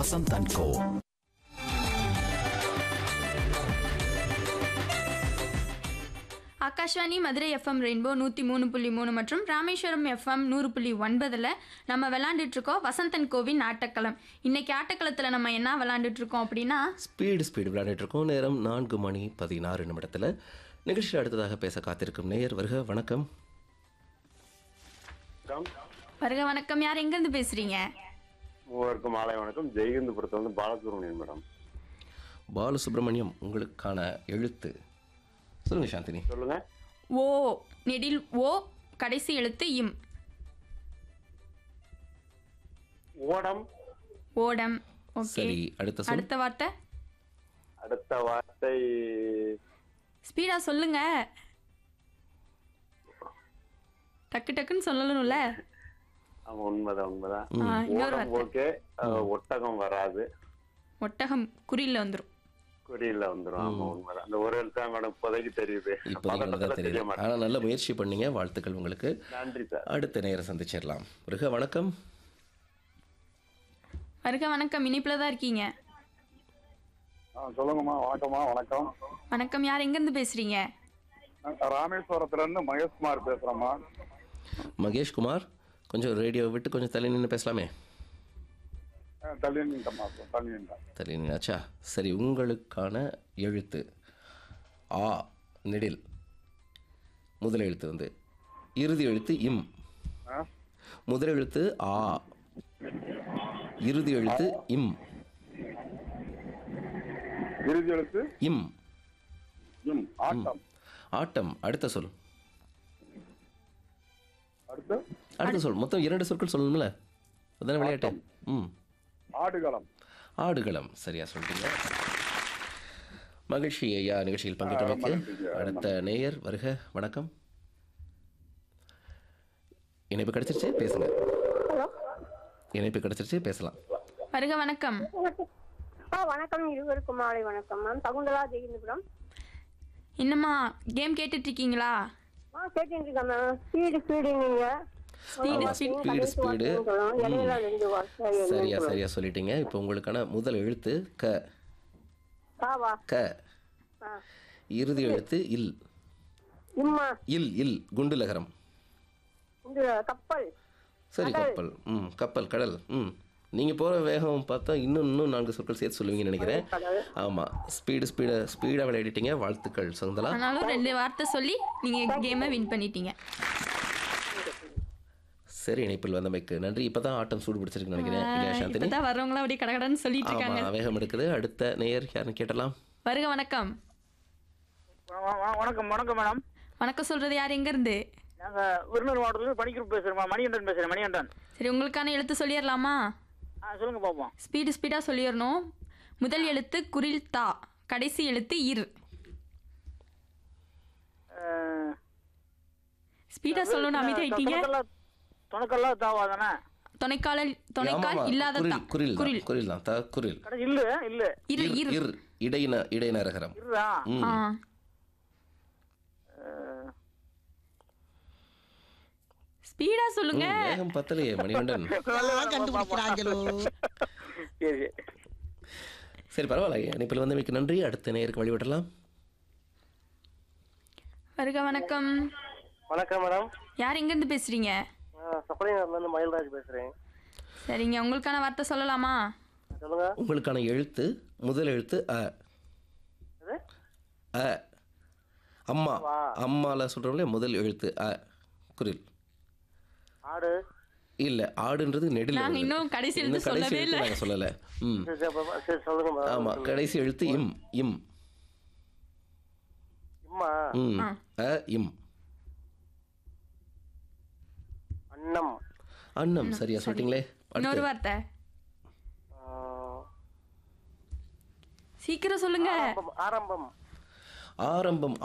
Vasanth and co Akashvani Madurai FM rainbow நூற்றி மூணு புள்ளி மூணு மற்றும் ராமேஸ்வரம் எஃப்எம் நூறு புள்ளி ஒன்பதில் நம்ம விளாண்டுட்டு இருக்கோம் வசந்தன் கோவின் ஆட்டக்களம் இன்னைக்கு ஆட்டக்களத்தில் நம்ம என்ன விளாண்டுட்டு இருக்கோம் அப்படின்னா ஸ்பீடு ஸ்பீடு விளையாடிட்டு இருக்கோம் நேரம் நான்கு மணி பதினாறு நிமிடத்தில் நிகழ்ச்சியில் அடுத்ததாக பேச காத்திருக்கும் நேயர் வருக வணக்கம் வருக வணக்கம் யார் எங்கேருந்து பேசுறீங்க மூவருக்கும் மாலை வணக்கம் ஜெயகந்தபுரத்துல வந்து பாலசுப்ரமணியன் மேடம் பாலசுப்ரமணியம் உங்களுக்கான எழுத்து சொல்லுங்க சாந்தினி சொல்லுங்க ஓ நெடில் ஓ கடைசி எழுத்து இம் ஓடம் ஓடம் ஓகே சரி அடுத்த சொல் அடுத்த வார்த்தை அடுத்த வார்த்தை ஸ்பீடா சொல்லுங்க டக்கு டக்குன்னு சொல்லணும்ல ஆமா உண்மைதான் உண்மைதான் ஆ, இன்னொரு ஓடம் வார்த்தை ஓகே ஒட்டகம் வராது ஒட்டகம் குறியில் வந்துடும் குறியில வந்துரும் ஆமா உண்மைதான் அந்த ஒரு எழுத்தா மேடம் இப்போதைக்கு தெரியுது இப்போதைக்கு தான் பதட்டத்துல தெரிய தெரியும் மாட்டேன் ஆனால் நல்ல முயற்சி பண்ணீங்க வாழ்த்துக்கள் உங்களுக்கு நன்றி சார் அடுத்த நேரம் சந்திச்சிடலாம் வருக வணக்கம் வருக வணக்கம் இனிப்பில் தான் இருக்கீங்க சொல்லுங்கம்மா வணக்கம்மா வணக்கம் வணக்கம் யார் எங்கேருந்து பேசுறீங்க நான் ராமேஸ்வரத்துல இருந்து மகேஷ்குமார் பேசுறேம்மா மகேஷ்குமார் கொஞ்சம் ரேடியோ விட்டு கொஞ்சம் தள்ளி நின்று பேசலாமே அஹ் தள்ளி நின்ட்டம்மா தள்ளி நின்ட்டேன் தள்ளி நின்னாச்சா சரி உங்களுக்கான எழுத்து ஆ நெடில் முதல் எழுத்து வந்து இறுதி எழுத்து இம் ஆ? முதல் எழுத்து ஆ இறுதி எழுத்து இம் இறுதி எழுத்து இம் இம் ஆட்டம் ஆட்டம் அடுத்த சொல் அடுத்து அடுத்த சொல் மொத்தம் இரண்டு சொற்கள் சொல்லணும்ல அதானே விளையாட்டு ம் ஆடுகளம் ஆடுகளம் சரியா சொல்லிட்டீங்க மகிழ்ச்சி ஐயா நிகழ்ச்சியில் பங்கேற்றமைக்கு அடுத்த நேயர் வருக வணக்கம் இணைப்பு கிடைச்சிருச்சு பேசுங்க இணைப்பு கிடைச்சிருச்சு பேசலாம் வருக வணக்கம் ஆ வணக்கம் இருவருக்கும் மாலை வணக்கம் மேம் சகுந்தலா ஜெயந்தபுரம் என்னம்மா கேம் கேட்டுட்டு இருக்கீங்களா ஆ கேட்டுட்டு இருக்கேன் மேம் ஸ்பீடு ஸ்பீடு நீங்க ஸ்பீடு ஆமா, ஸ்பீடு ஸ்பீடு ஸ்பீடு இடையில ரெண்டு வார்த்தை சரியா சரியா சொல்லிட்டீங்க இப்போ உங்களுக்கான முதல் எழுத்து க காவா க ஆ இறுதி எழுத்து இல் இம்மா இல் இல் குண்டுலகரம் இந்த கப்பல் சரி கப்பல் ம் கப்பல் கடல் ம் நீங்கள் போகிற வேகம் பார்த்தா இன்னும் இன்னும் நான்கு சொற்கள் சேர்த்து சொல்லுவீங்கன்னு நினைக்கிறேன் ஆமாம் ஸ்பீடு ஸ்பீடு ஸ்பீடாக விளையாடிட்டீங்க வாழ்த்துக்கள் சகுந்தலா ஆனாலும் ரெண்டு வார்த்தை சொல்லி நீங்கள் கேமை வின் பண்ணிட்டீங்க சரி இணைப்பில் வந்தமைக்கு நன்றி இப்போ தான் ஆட்டம் சூடு பிடிச்சிருக்குன்னு நினைக்கிறேன் இல்லையா சாந்தினி இப்பதான் வர்றவங்களாம் அப்படியே கடகடன்னு சொல்லிட்டு இருக்காங்க ஆமாம் வேகம் எடுக்குது அடுத்த நேயர் யாருன்னு கேட்டலாம் வருக வணக்கம் வணக்கம் வணக்கம் மேடம் வணக்கம் சொல்றது யார் எங்க இருந்து நாங்க விருந்தூர் மாவட்டத்துல படிக்கிறோம் பேசுறோம் மணிகண்டன் பேசுறேன் மணிகண்டன் சரி உங்களுக்கான எழுத்து சொல்லிடலாமா ஆ சொல்லுங்க பாப்போம் ஸ்பீடு ஸ்பீடாக சொல்லிடணும் முதல் எழுத்து குரில் தா கடைசி எழுத்து இர் அஹ், ஸ்பீடாக சொல்லணும் அமைதியாயிட்டீங்க துணக்கல்லா- துணக்கல்லா தாவா தானே தொலைக்கால தொலைக்கால் ஆமாமா, இல்லாத குரில் தா குரில் தான், குரில் குரில் தான் த குரில் கடைசி இல்ல இல்ல இரு இர் இரு இர் இடையின இடைநரகரம் இருடா ம் ஆ அஹ், ஸ்பீடா சொல்லுங்க ம், வேகம் பத்தலையே மணிகண்டன் சரி சரி பரவாயில்ல இணைப்பில் வந்தமைக்கு நன்றி அடுத்த நேயருக்கு வழிவிடலாம் வருக வணக்கம் வணக்கம் மேடம் யார் எங்க இருந்து பேசுறீங்க சப்பளையர்ல இருந்து மயில்ராஜ் பேசுறேன் சரிங்க உங்களுக்கான வார்த்தை சொல்லலாமா சொல்லுங்க உங்களுக்கான எழுத்து முதல் எழுத்து அ அ அம்மா அம்மால சொல்கிறோம்ல முதல் எழுத்து அ குரில் ஆடு இல்ல ஆடுன்றது நெடில் நாங்க வருது. இன்னும் கடைசி எழுத்து இன்னும் கடைசி சொல்லவே எழுத்து இல்ல. நாங்க சொல்லல ம் சரி சொல்லுங்க மேடம் ஆமா கடைசி எழுத்து இம் இம் இம்மா ம் ஆ. அ இம் அன்னம் அன்னம் சரியா சொல்லிட்டீங்களே இன்னொரு அடுத்து வார்த்தை ஆஹ், சீக்கிரம் சொல்லுங்க ஆரம்பம் ஆரம்பம்